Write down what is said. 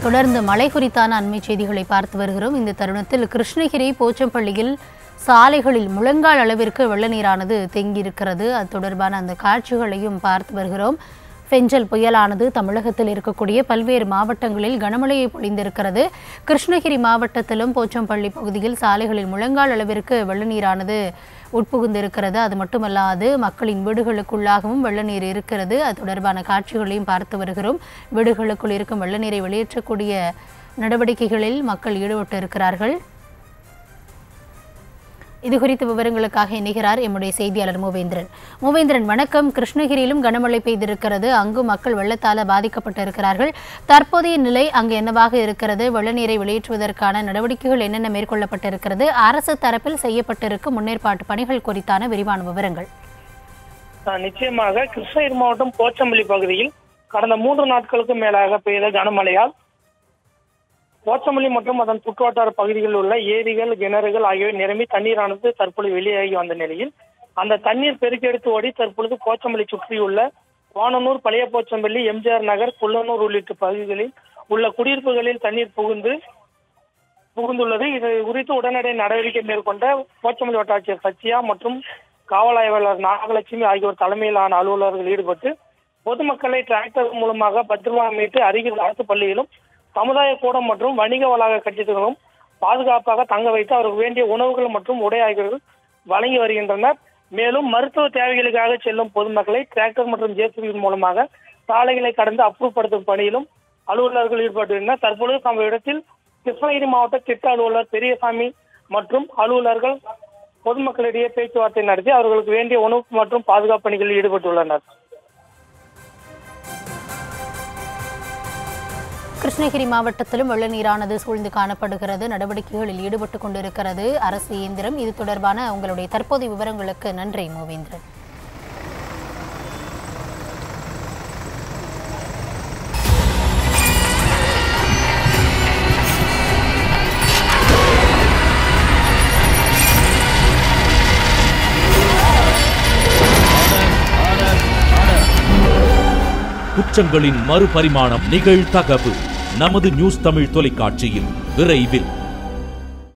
தொடர்ந்து மழை குறித்தான அண்மை செய்திகளை பார்த்து வருகிறோம் இந்த தருணத்தில் கிருஷ்ணகிரி போச்சம்பள்ளியில் சாலைகளில் முழங்கால் அளவிற்கு வெள்ள நீரானது தேங்கியிருக்கிறது அது தொடர்பான அந்த காட்சிகளையும் பார்த்து வருகிறோம் பெஞ்சல் புயலானது தமிழகத்தில் இருக்கக்கூடிய பல்வேறு மாவட்டங்களில் கனமழையை பொழிந்திருக்கிறது கிருஷ்ணகிரி மாவட்டத்திலும் போச்சம்பள்ளி பகுதியில் சாலைகளில் முழங்கால் அளவிற்கு வெள்ள நீரானது உட்புகுந்திருக்கிறது அது மட்டுமல்லாது மக்களின் வீடுகளுக்குள்ளாகவும் வெள்ள நீர் இருக்கிறது அது தொடர்பான காட்சிகளையும் பார்த்து வருகிறோம் வீடுகளுக்குள் இருக்கும் வெள்ள நீரை வெளியேற்றக்கூடிய நடவடிக்கைகளில் மக்கள் ஈடுபட்டு இருக்கிறார்கள் இது குறித்த விவரங்களுக்காக இணைகிறார் எம்முடைய செய்தியாளர் மூவேந்திரன் மூவேந்திரன் வணக்கம் கிருஷ்ணகிரியிலும் கனமழை பெய்திருக்கிறது அங்கு மக்கள் வெள்ளத்தால பாதிக்கப்பட்டிருக்கிறார்கள் தற்போதைய நிலை அங்கு என்னவாக இருக்கிறது வெள்ள நீரை வெளியேற்றுவதற்கான நடவடிக்கைகள் என்னென்ன மேற்கொள்ளப்பட்டிருக்கிறது அரசு தரப்பில் செய்யப்பட்டிருக்கும் முன்னேற்பாட்டு பணிகள் குறித்தான விரிவான விவரங்கள் ஆஹ் நிச்சயமாக கிருஷ்ணகிரி மாவட்டம் போச்சம்பள்ளி பகுதியில் கடந்த மூன்று நாட்களுக்கு மேலாக பெய்த கனமழையால் போச்சம்பள்ளி மற்றும் அதன் சுற்றுவட்டார பகுதிகளில் உள்ள ஏரிகள் கிணறுகள் ஆகியவை நிரம்பி தண்ணீரானது தற்பொழுது வெளியாகி வந்த நிலையில் அந்த தண்ணீர் பெருக்கெடுத்து ஓடி தற்பொழுது போச்சம்பள்ளி சுற்றியுள்ள வானனூர் பழைய போச்சம்பள்ளி எம்ஜிஆர் நகர் குள்ளனூர் உள்ளிட்ட பகுதிகளில் உள்ள குடியிருப்புகளில் தண்ணீர் புகுந்து புகுந்துள்ளது இது குறித்து உடனடி நடவடிக்கை மேற்கொண்ட போச்சம்பள்ளி வட்டாட்சியர் சத்யா மற்றும் காவல் ஆய்வாளர் நாகலட்சுமி ஆகியோர் தலைமையிலான அலுவலர்கள் ஈடுபட்டு பொதுமக்களை டிராக்டர் மூலமாக பத்திரமா மீட்டு அருகில் அரசு பள்ளியிலும் சமுதாய கூடம் மற்றும் வணிக வளாக கட்டிடங்களும் பாதுகாப்பாக தங்க வைத்து அவருக்கு வேண்டிய உணவுகள் மற்றும் உடை ஆகியவர்கள் வழங்கி வருகின்றனர் மேலும் மருத்துவ தேவைகளுக்காக செல்லும் பொதுமக்களை டிராக்டர் மற்றும் ஜேசிபி மூலமாக சாலைகளை கடந்து அப்புறப்படுத்தும் பணியிலும் அலுவலர்கள் ஈடுபட்டுள்ளனர் தற்பொழுது தமது இடத்தில் கிருஷ்ணகிரி மாவட்ட திட்ட அலுவலர் பெரியசாமி மற்றும் அலுவலர்கள் பொதுமக்களிடையே பேச்சுவார்த்தை நடத்தி அவர்களுக்கு வேண்டிய உணவு மற்றும் பாதுகாப்பு பணிகளில் ஈடுபட்டுள்ளனர் கிருஷ்ணகிரி மாவட்டத்திலும் வெள்ள நீரானது சூழ்ந்து காணப்படுகிறது நடவடிக்கைகளில் ஈடுபட்டு கொண்டிருக்கிறது அரசு இயந்திரம் இது தொடர்பான உங்களுடைய தற்போதைய விவரங்களுக்கு நன்றி மூவேந்திரன் குற்றங்களின் மறுபரிமாணம் நிகழ்தகவு நமது நியூஸ் தமிழ் தொலைக்காட்சியில் விரைவில்